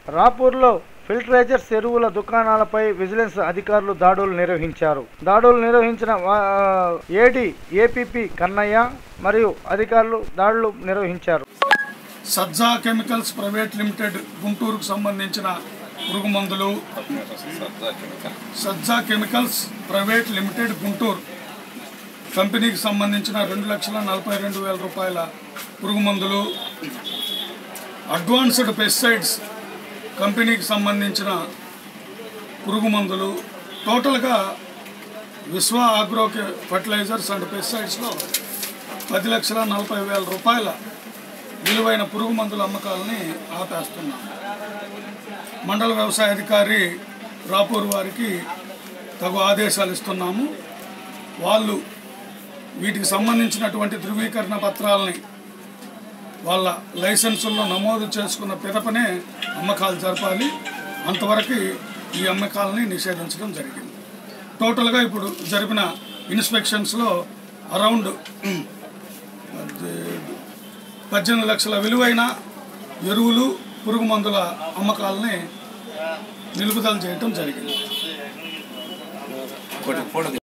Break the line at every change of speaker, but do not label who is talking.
రాపూర్లో ఫిల్టరేజర్స్ ఎరువుల దుకాణాలపై విజిలెన్స్ అధికారులు దాడులు నిర్వహించారు దాడులు నిర్వహించిన వా- ఏడి ఏపీపీ కన్నయ్య మరియు అధికారులు దాడులు నిర్వహించారు
సజ్జా కెమికల్స్ ప్రైవేట్ లిమిటెడ్ గుంటూరుకు సంబంధించిన పురుగు మందులు Sajja chemicals private limited Guntur కంపెనీకి సంబంధించిన రెండు లక్షల నలభై రెండు వేల రూపాయల పురుగు మందులు అడ్వాన్స్డ్ పెస్టిసైడ్స్ కంపెనీకి సంబంధించిన పురుగు మందులు టోటల్గా విశ్వ ఆగ్రో ఫర్టిలైజర్స్ అండ్ పెస్టిసైడ్స్లో పది లక్షల నలభై వేల రూపాయల విలువైన పురుగు మందుల అమ్మకాలని ఆపేస్తున్నాం మండల వ్యవసాయ అధికారి రాపూర్ వారికి తగు ఆదేశాలు ఇస్తున్నాము వాళ్ళు వీటికి సంబంధించినటువంటి ధృవీకరణ పత్రాలని వాళ్ళ లైసెన్సుల్లో నమోదు చేసుకున్న పిదపనే అమ్మకాలు జరపాలి అంతవరకు ఈ అమ్మకాలని నిషేధించడం జరిగింది టోటల్గా ఇప్పుడు జరిపిన ఇన్స్పెక్షన్స్లో అరౌండ్ పద్దెనిమిది లక్షల విలువైన ఎరువులు పురుగు మందుల అమ్మకాలని నిలుపుదల చేయటం జరిగింది